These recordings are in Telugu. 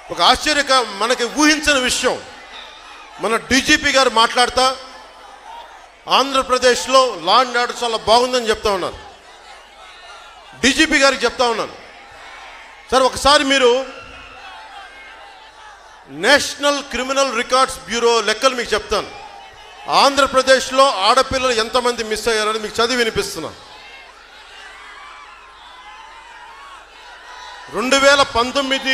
ఒక ఆశ్చర్యక మనకి ఊహించని విషయం మన డీజీపీ గారు మాట్లాడతా ఆంధ్రప్రదేశ్లో లా అండ్ ఆర్డర్ చాలా బాగుందని చెప్తా ఉన్నారు డీజీపీ గారికి చెప్తా ఉన్నాను సార్ ఒకసారి మీరు నేషనల్ క్రిమినల్ రికార్డ్స్ బ్యూరో లెక్కలు మీకు చెప్తాను ఆంధ్రప్రదేశ్లో ఆడపిల్లలు ఎంతమంది మిస్ అయ్యారని మీకు చదివి వినిపిస్తున్నాను రెండు వేల పంతొమ్మిది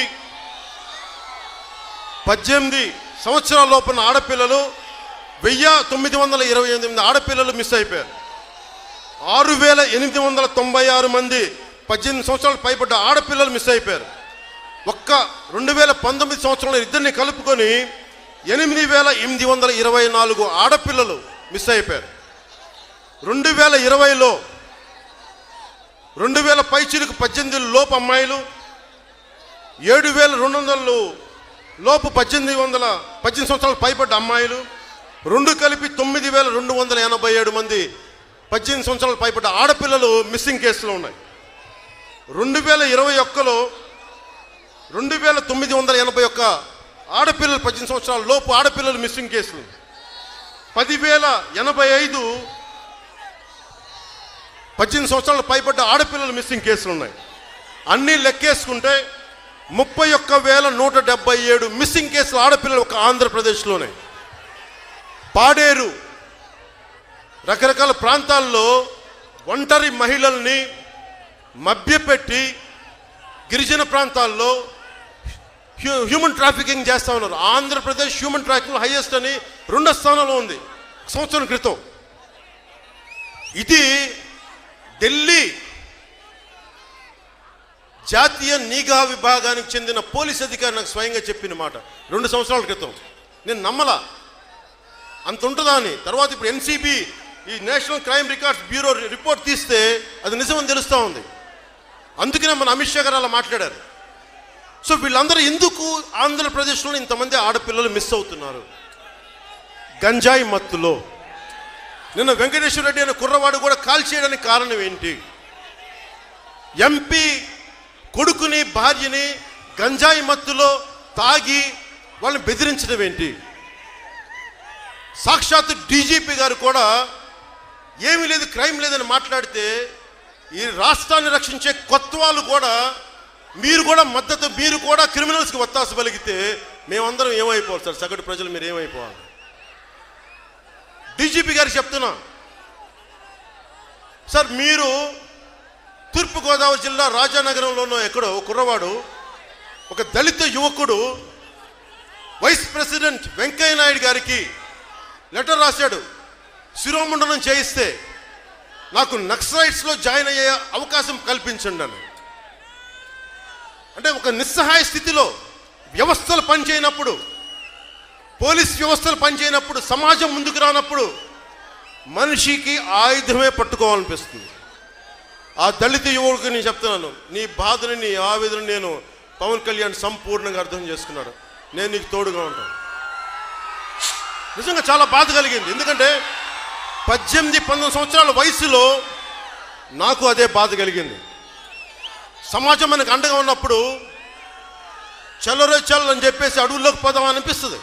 పద్దెనిమిది సంవత్సరాల లోపల ఆడపిల్లలు వెయ్యి తొమ్మిది వందల ఇరవై ఎనిమిది ఆడపిల్లలు మిస్ అయిపోయారు ఆరు వేల ఎనిమిది వందల తొంభై ఆరు మంది పద్దెనిమిది సంవత్సరాలు పైబడ్డ ఆడపిల్లలు మిస్ అయిపోయారు ఒక్క రెండు వేల పంతొమ్మిది సంవత్సరంలో ఇద్దరిని కలుపుకొని ఎనిమిది వేల ఎనిమిది వందల ఇరవై నాలుగు ఆడపిల్లలు మిస్ అయిపోయారు రెండు వేల ఇరవైలో రెండు వేల పైచిలకు పద్దెనిమిది లోపు అమ్మాయిలు ఏడు వేల రెండు వందలు లోపు పద్దెనిమిది వందల పద్దెనిమిది సంవత్సరాలు పైబడ్డ అమ్మాయిలు రెండు కలిపి తొమ్మిది వేల రెండు వందల ఎనభై ఏడు మంది పద్దెనిమిది సంవత్సరాలు పైబడ్డ ఆడపిల్లలు మిస్సింగ్ కేసులో ఉన్నాయి రెండు వేల ఇరవై ఒక్కలో రెండు వేల తొమ్మిది వందల ఎనభై ఒక్క ఆడపిల్లలు పద్దెనిమిది సంవత్సరాల లోపు ఆడపిల్లలు మిస్సింగ్ కేసులు పదివేల ఎనభై ఐదు పద్దెనిమిది సంవత్సరాలు పైబడ్డ ఆడపిల్లలు మిస్సింగ్ కేసులు ఉన్నాయి అన్నీ లెక్కేసుకుంటే ముప్పై ఒక్క వేల నూట డెబ్బై ఏడు మిస్సింగ్ కేసులు ఆడపిల్లలు ఒక ఆంధ్రప్రదేశ్లోనే పాడేరు రకరకాల ప్రాంతాల్లో ఒంటరి మహిళల్ని మభ్యపెట్టి గిరిజన ప్రాంతాల్లో హ్యూ హ్యూమన్ ట్రాఫికింగ్ చేస్తా ఉన్నారు ఆంధ్రప్రదేశ్ హ్యూమన్ ట్రాఫికింగ్ హైయెస్ట్ అని రెండో స్థానంలో ఉంది సంవత్సరం క్రితం ఇది ఢిల్లీ జాతీయ నిఘా విభాగానికి చెందిన పోలీస్ అధికారి నాకు స్వయంగా చెప్పిన మాట రెండు సంవత్సరాల క్రితం నేను నమ్మలా అంత ఉంటుందా అని తర్వాత ఇప్పుడు ఎన్సీబీ ఈ national crime records bureau report తీస్తే అది నిజమని తెలుస్తూ ఉంది అందుకనే మన అమిత్ షా గారు అలా మాట్లాడారు సో వీళ్ళందరూ ఎందుకు ఆంధ్రప్రదేశ్లో ఇంతమంది ఆడపిల్లలు మిస్ అవుతున్నారు గంజాయి మత్తులో నిన్న వెంకటేశ్వర రెడ్డి అనే కుర్రవాడు కూడా కాల్ చేయడానికి కారణం ఏంటి ఎంపీ కొడుకుని భార్యని గంజాయి మత్తులో తాగి వాళ్ళని బెదిరించడం ఏంటి సాక్షాత్ డీజీపీ గారు కూడా ఏమీ లేదు క్రైమ్ లేదని మాట్లాడితే ఈ రాష్ట్రాన్ని రక్షించే కొత్త వాళ్ళు కూడా మీరు కూడా మద్దతు మీరు కూడా క్రిమినల్స్కి ఒత్తాస పలిగితే మేమందరం ఏమైపోవాలి సార్ సగటు ప్రజలు మీరు ఏమైపోవాలి డీజీపీ గారికి చెప్తున్నా సార్ మీరు తూర్పుగోదావరి జిల్లా రాజానగరంలోనో ఎక్కడో ఒక కుర్రవాడు ఒక దళిత యువకుడు వైస్ ప్రెసిడెంట్ వెంకయ్య నాయుడు గారికి లెటర్ రాశాడు శిరోమండనం చేయిస్తే నాకు నక్సలైట్స్లో జాయిన్ అయ్యే అవకాశం కల్పించండి అని అంటే ఒక నిస్సహాయ స్థితిలో వ్యవస్థలు పనిచేయనప్పుడు పోలీస్ వ్యవస్థలు పనిచేయనప్పుడు సమాజం ముందుకు రానప్పుడు మనిషికి ఆయుధమే పట్టుకోవాలనిపిస్తుంది ఆ దళిత యువకుడికి నేను చెప్తున్నాను నీ బాధని నీ ఆవేదన నేను పవన్ కళ్యాణ్ సంపూర్ణంగా అర్థం చేసుకున్నాడు నేను నీకు తోడుగా ఉంటాను నిజంగా చాలా బాధ కలిగింది ఎందుకంటే పద్దెనిమిది పంతొమ్మిది సంవత్సరాల వయసులో నాకు అదే బాధ కలిగింది సమాజం మనకు అండగా ఉన్నప్పుడు చల్లరో చల్ అని చెప్పేసి అడవుల్లోకి పోదాం అనిపిస్తుంది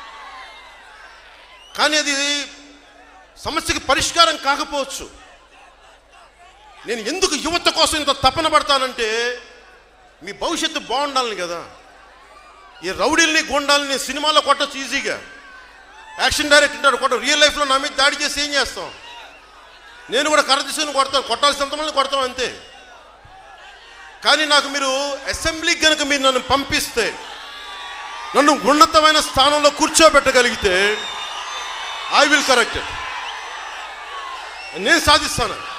కానీ అది సమస్యకి పరిష్కారం కాకపోవచ్చు నేను ఎందుకు యువత కోసం ఇంత తపన పడతానంటే మీ భవిష్యత్తు బాగుండాలని కదా ఈ రౌడీల్ని గుండాలని సినిమాలో కొట్టచ్చు ఈజీగా యాక్షన్ డైరెక్టర్ ఉంటాడు కొట్ట రియల్ లైఫ్లో నా మీద దాడి చేసి ఏం చేస్తాం నేను కూడా కర్ర తీసుకుని కొడతాను కొట్టాల్సినంత మంది కొడతాం అంతే కానీ నాకు మీరు అసెంబ్లీకి కనుక మీరు నన్ను పంపిస్తే నన్ను ఉన్నతమైన స్థానంలో కూర్చోబెట్టగలిగితే ఐ విల్ కరెక్ట్ నేను సాధిస్తాను